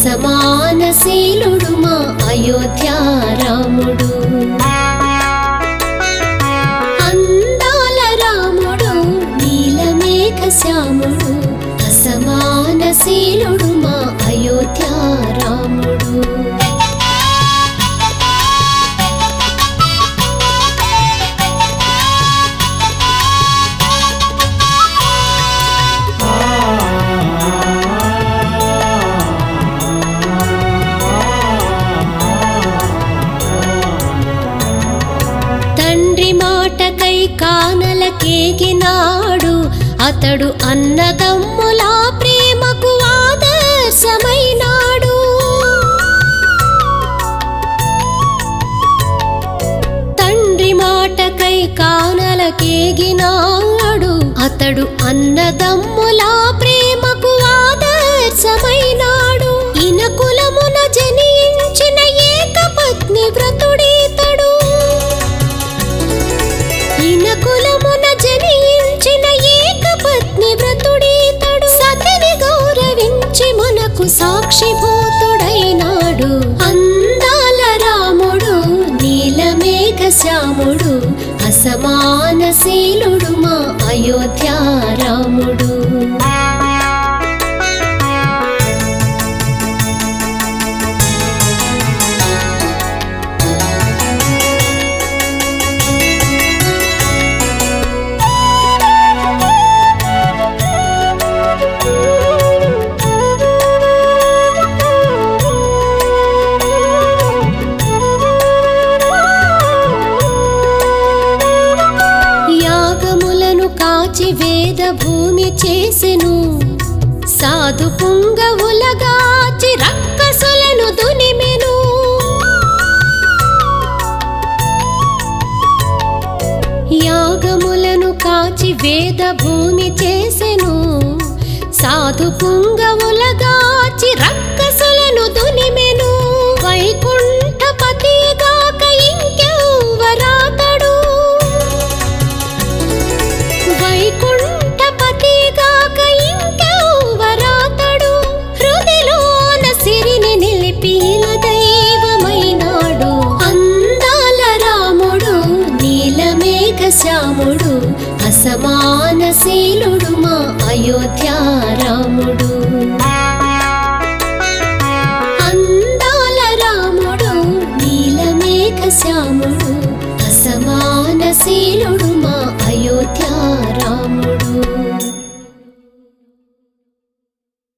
అసమానశీలుడు మా అయోధ్య రాముడు అందాల రాముడు నీలమేఘ శ్యాముడు అసమానశీలుడు మా అయోధ్య రాముడు తండ్రి మాటకై కానలకేగినాడు అతడు అన్నదమ్ముల ప్రేమకు ఆదర్శమైనాడు తండ్రి మాటకై కానలకేగినాడు అతడు అన్నదమ్ముల ప్రేమకు ఆదర్శమైనాడు ఇన కులమున జనించిన ఏకపత్ని వ్రతుడీతడు ఇన కులమున జనించిన ఏకపత్ని వ్రతుడీతడు సతిని గౌరవించి మనకు సాక్షిభూతుడైనాడు అందాల రాముడు నీలమేఘ శ్యాముడు అసమానశీలుడు మా అయోధ్య రాముడు యాగములను కాచి వేద భూమి చేసెను సాధు పుంగవులగాచి రక్కసులను దునిమెను యాగములను కాచి వేద భూమి చేసెను సాధు పుంగవులగాచి రక్కసులను దునిమెను వైకుంఠపతిగాక ఇంకెవ్వరాతడు వైకుంఠపతిగాక ఇంకెవ్వరాతడు హృదిలోన సిరిని నిలిపిన దైవమైనాడు అందాల రాముడు నీలమేఘ శ్యాముడు అసమానశీలుడు మా అయోధ్య రాముడు